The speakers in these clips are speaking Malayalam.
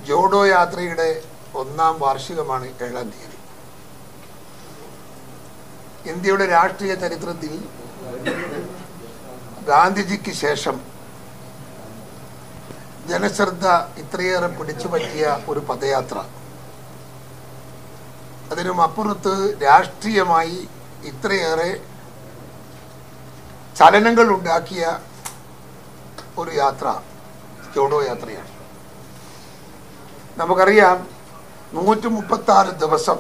ജോഡോ യാത്രയുടെ ഒന്നാം വാർഷികമാണ് ഏഴാം തീയതി ഇന്ത്യയുടെ രാഷ്ട്രീയ ചരിത്രത്തിൽ ഗാന്ധിജിക്ക് ശേഷം ജനശ്രദ്ധ ഇത്രയേറെ പിടിച്ചു പറ്റിയ ഒരു പദയാത്ര അതിനും അപ്പുറത്ത് രാഷ്ട്രീയമായി ഇത്രയേറെ ചലനങ്ങൾ ഉണ്ടാക്കിയ ഒരു യാത്ര ജോഡോ യാത്രയാണ് നമുക്കറിയാം നൂറ്റി മുപ്പത്തി ആറ് ദിവസം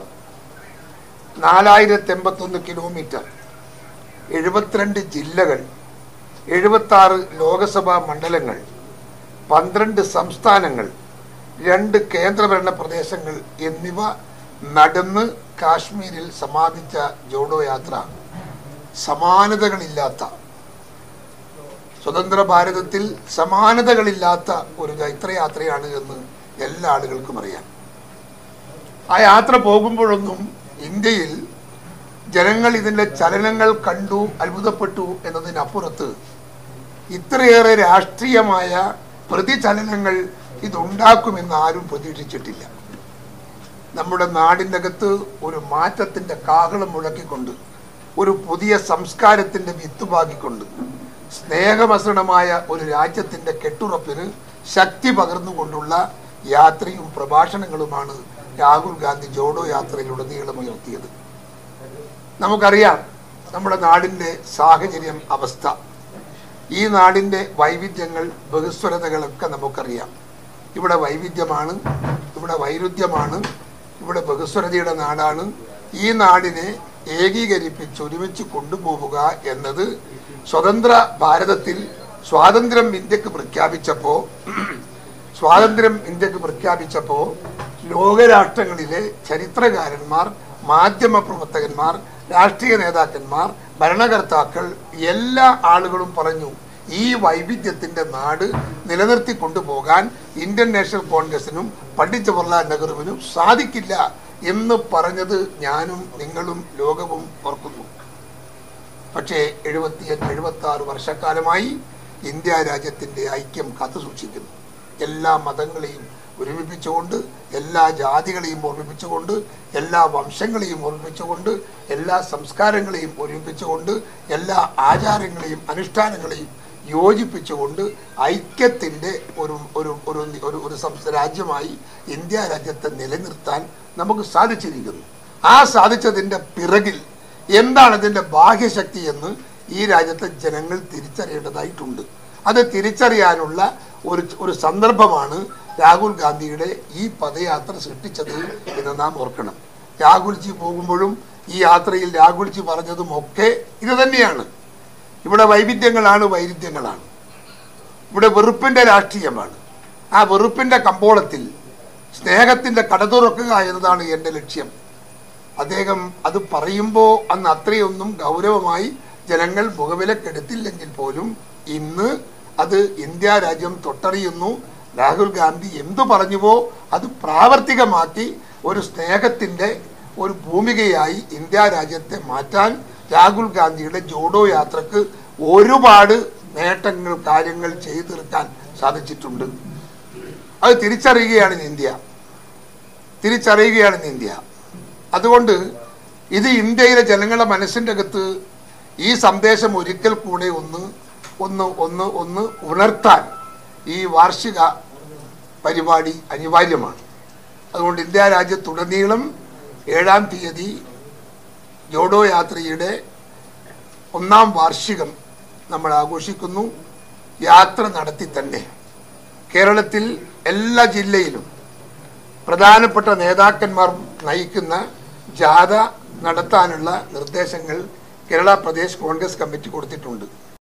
നാലായിരത്തി എൺപത്തൊന്ന് കിലോമീറ്റർ എഴുപത്തിരണ്ട് ജില്ലകൾ എഴുപത്തി ആറ് ലോകസഭാ മണ്ഡലങ്ങൾ പന്ത്രണ്ട് സംസ്ഥാനങ്ങൾ രണ്ട് കേന്ദ്രഭരണ പ്രദേശങ്ങൾ എന്നിവ നടന്ന് കാശ്മീരിൽ സമാപിച്ച ജോഡോ യാത്ര സമാനതകളില്ലാത്ത സ്വതന്ത്ര ഭാരതത്തിൽ സമാനതകളില്ലാത്ത ഒരു ജൈത്രയാത്രയാണ് എന്ന് എല്ലാ ആളുകൾക്കും അറിയാം ആ യാത്ര പോകുമ്പോഴൊന്നും ഇന്ത്യയിൽ ജനങ്ങൾ ഇതിൻ്റെ ചലനങ്ങൾ കണ്ടു അത്ഭുതപ്പെട്ടു എന്നതിനപ്പുറത്ത് ഇത്രയേറെ രാഷ്ട്രീയമായ പ്രതിചലനങ്ങൾ ഇതുണ്ടാക്കുമെന്ന് ആരും പ്രതീക്ഷിച്ചിട്ടില്ല നമ്മുടെ നാടിൻ്റെ അകത്ത് ഒരു മാറ്റത്തിൻ്റെ കാഹളം മുഴക്കിക്കൊണ്ട് ഒരു പുതിയ സംസ്കാരത്തിൻ്റെ വിത്ത് പാകിക്കൊണ്ട് സ്നേഹമസൃണമായ ഒരു രാജ്യത്തിൻ്റെ കെട്ടുറപ്പിന് ശക്തി പകർന്നുകൊണ്ടുള്ള യാത്രയും പ്രഭാഷണങ്ങളുമാണ് രാഹുൽ ഗാന്ധി ജോഡോ യാത്രയിലുടനീളം ഉയർത്തിയത് നമുക്കറിയാം നമ്മുടെ നാടിൻ്റെ സാഹചര്യം അവസ്ഥ ഈ നാടിൻ്റെ വൈവിധ്യങ്ങൾ ബഹുസ്വരതകളൊക്കെ നമുക്കറിയാം ഇവിടെ വൈവിധ്യമാണ് ഇവിടെ വൈരുദ്ധ്യമാണ് ഇവിടെ ബഹുസ്വരതയുടെ നാടാണ് ഈ നാടിനെ ഏകീകരിപ്പിച്ച് ഒരുമിച്ച് കൊണ്ടുപോവുക എന്നത് സ്വതന്ത്ര ഭാരതത്തിൽ സ്വാതന്ത്ര്യം ഇന്ത്യക്ക് പ്രഖ്യാപിച്ചപ്പോൾ സ്വാതന്ത്ര്യം ഇന്ത്യക്ക് പ്രഖ്യാപിച്ചപ്പോൾ ലോകരാഷ്ട്രങ്ങളിലെ ചരിത്രകാരന്മാർ മാധ്യമ പ്രവർത്തകന്മാർ രാഷ്ട്രീയ നേതാക്കന്മാർ ഭരണകർത്താക്കൾ എല്ലാ ആളുകളും പറഞ്ഞു ഈ വൈവിധ്യത്തിന്റെ നാട് നിലനിർത്തി കൊണ്ടുപോകാൻ ഇന്ത്യൻ നാഷണൽ കോൺഗ്രസിനും പണ്ഡിറ്റ് ജവഹർലാൽ നെഹ്റുവിനും സാധിക്കില്ല എന്ന് പറഞ്ഞത് ഞാനും നിങ്ങളും ലോകവും ഓർക്കുന്നു പക്ഷേ എഴുപത്തിയഞ്ച് എഴുപത്തി ആറ് വർഷക്കാലമായി ഇന്ത്യ രാജ്യത്തിൻ്റെ ഐക്യം കാത്തുസൂക്ഷിക്കുന്നു എല്ലാ മതങ്ങളെയും ഒരുമിപ്പിച്ചുകൊണ്ട് എല്ലാ ജാതികളെയും ഒരുമിപ്പിച്ചുകൊണ്ട് എല്ലാ വംശങ്ങളെയും ഒരുമിപ്പിച്ചുകൊണ്ട് എല്ലാ സംസ്കാരങ്ങളെയും ഒരുമിപ്പിച്ചുകൊണ്ട് എല്ലാ ആചാരങ്ങളെയും അനുഷ്ഠാനങ്ങളെയും യോജിപ്പിച്ചുകൊണ്ട് ഐക്യത്തിൻ്റെ ഒരു ഒരു ഒരു ഒരു ഒരു സംസ്ഥ രാജ്യമായി ഇന്ത്യ രാജ്യത്തെ നിലനിർത്താൻ നമുക്ക് സാധിച്ചിരിക്കുന്നു ആ സാധിച്ചതിൻ്റെ പിറകിൽ എന്താണ് ഇതിൻ്റെ ബാഹ്യശക്തി എന്ന് ഈ രാജ്യത്തെ ജനങ്ങൾ തിരിച്ചറിയേണ്ടതായിട്ടുണ്ട് അത് തിരിച്ചറിയാനുള്ള ഒരു ഒരു സന്ദർഭമാണ് രാഹുൽ ഗാന്ധിയുടെ ഈ പദയാത്ര സൃഷ്ടിച്ചത് എന്ന് നാം ഓർക്കണം രാഹുൽജി പോകുമ്പോഴും ഈ യാത്രയിൽ രാഹുൽജി പറഞ്ഞതും ഒക്കെ ഇത് തന്നെയാണ് ഇവിടെ വൈവിധ്യങ്ങളാണ് വൈരുദ്ധ്യങ്ങളാണ് ഇവിടെ വെറുപ്പിൻ്റെ രാഷ്ട്രീയമാണ് ആ വെറുപ്പിൻ്റെ കമ്പോളത്തിൽ സ്നേഹത്തിൻ്റെ കട തുറക്കുക എന്നതാണ് എൻ്റെ ലക്ഷ്യം അദ്ദേഹം അത് പറയുമ്പോൾ അന്ന് അത്രയൊന്നും ഗൗരവമായി ജനങ്ങൾ മുഖവിലക്കെടുത്തില്ലെങ്കിൽ പോലും ഇന്ന് അത് ഇന്ത്യ രാജ്യം തൊട്ടറിയുന്നു രാഹുൽ ഗാന്ധി എന്തു പറഞ്ഞുവോ അത് പ്രാവർത്തികമാക്കി ഒരു സ്നേഹത്തിൻ്റെ ഒരു ഭൂമികയായി ഇന്ത്യ രാജ്യത്തെ മാറ്റാൻ രാഹുൽ ഗാന്ധിയുടെ ജോഡോ യാത്രക്ക് ഒരുപാട് നേട്ടങ്ങൾ കാര്യങ്ങൾ ചെയ്തു തീർക്കാൻ സാധിച്ചിട്ടുണ്ട് അത് തിരിച്ചറിയുകയാണ് ഇന്ന് ഇന്ത്യ തിരിച്ചറിയുകയാണ് ഇന്ന് ഇന്ത്യ അതുകൊണ്ട് ഇത് ഇന്ത്യയിലെ ജനങ്ങളുടെ മനസ്സിൻ്റെ അകത്ത് ഈ സന്ദേശം ഒരിക്കൽ കൂടെ ഒന്ന് ഒന്ന് ഒന്ന് ഒന്ന് ഉണർത്താൻ ഈ വാർഷിക പരിപാടി അനിവാര്യമാണ് അതുകൊണ്ട് ഇന്ത്യ രാജ്യത്തുടനീളം ഏഴാം തീയതി ജോഡോ യാത്രയുടെ ഒന്നാം വാർഷികം നമ്മൾ ആഘോഷിക്കുന്നു യാത്ര നടത്തി തന്നെ കേരളത്തിൽ എല്ലാ ജില്ലയിലും പ്രധാനപ്പെട്ട നേതാക്കന്മാർ നയിക്കുന്ന ജാഥ നടത്താനുള്ള നിർദ്ദേശങ്ങൾ കേരള പ്രദേശ് കോൺഗ്രസ് കമ്മിറ്റി കൊടുത്തിട്ടുണ്ട്